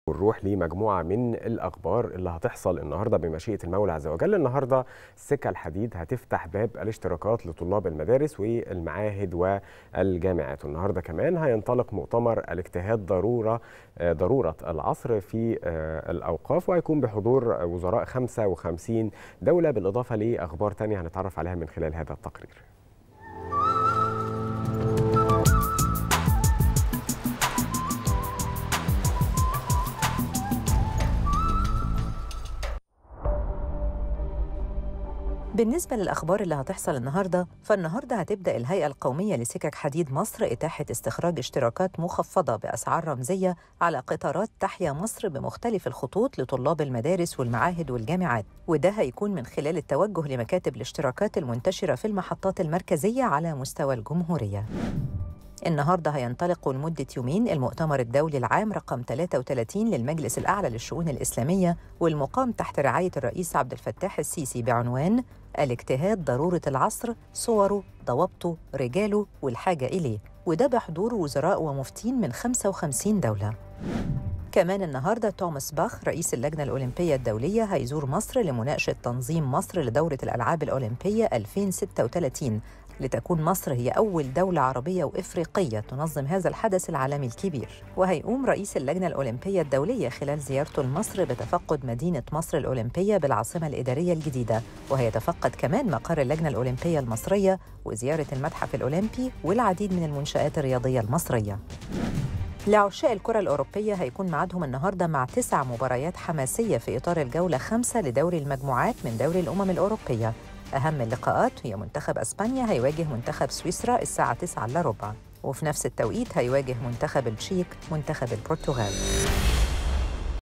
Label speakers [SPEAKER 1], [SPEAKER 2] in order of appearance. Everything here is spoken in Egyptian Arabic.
[SPEAKER 1] ونروح لمجموعة من الأخبار اللي هتحصل النهاردة بمشيئة المولى عز وجل النهاردة السكة الحديد هتفتح باب الاشتراكات لطلاب المدارس والمعاهد والجامعات والنهاردة كمان هينطلق مؤتمر الاجتهاد ضرورة ضرورة العصر في الأوقاف وهيكون بحضور وزراء 55 دولة بالإضافة لأخبار تانية هنتعرف عليها من خلال هذا التقرير
[SPEAKER 2] بالنسبة للأخبار اللي هتحصل النهاردة فالنهاردة هتبدأ الهيئة القومية لسكك حديد مصر إتاحة استخراج اشتراكات مخفضة بأسعار رمزية على قطارات تحيا مصر بمختلف الخطوط لطلاب المدارس والمعاهد والجامعات وده هيكون من خلال التوجه لمكاتب الاشتراكات المنتشرة في المحطات المركزية على مستوى الجمهورية النهارده هينطلق لمدة يومين المؤتمر الدولي العام رقم 33 للمجلس الأعلى للشؤون الإسلامية والمقام تحت رعاية الرئيس عبد الفتاح السيسي بعنوان الاجتهاد ضرورة العصر صوره ضوابطه رجاله والحاجة إليه وده بحضور وزراء ومفتين من 55 دولة كمان النهاردة توماس باخ رئيس اللجنة الأولمبية الدولية هيزور مصر لمناقشة تنظيم مصر لدورة الألعاب الأولمبية 2036 لتكون مصر هي أول دولة عربية وإفريقية تنظم هذا الحدث العالمي الكبير وهيقوم رئيس اللجنة الأولمبية الدولية خلال زيارته لمصر بتفقد مدينة مصر الأولمبية بالعاصمة الإدارية الجديدة وهيتفقد كمان مقر اللجنة الأولمبية المصرية وزيارة المتحف الأولمبي والعديد من المنشآت الرياضية المصرية لعشاق الكرة الأوروبية هيكون ميعادهم النهاردة مع تسع مباريات حماسية في إطار الجولة خمسة لدوري المجموعات من دوري الأمم الأوروبية أهم اللقاءات هي منتخب أسبانيا هيواجه منتخب سويسرا الساعة 9 إلا ربع وفي نفس التوقيت هيواجه منتخب التشيك منتخب البرتغال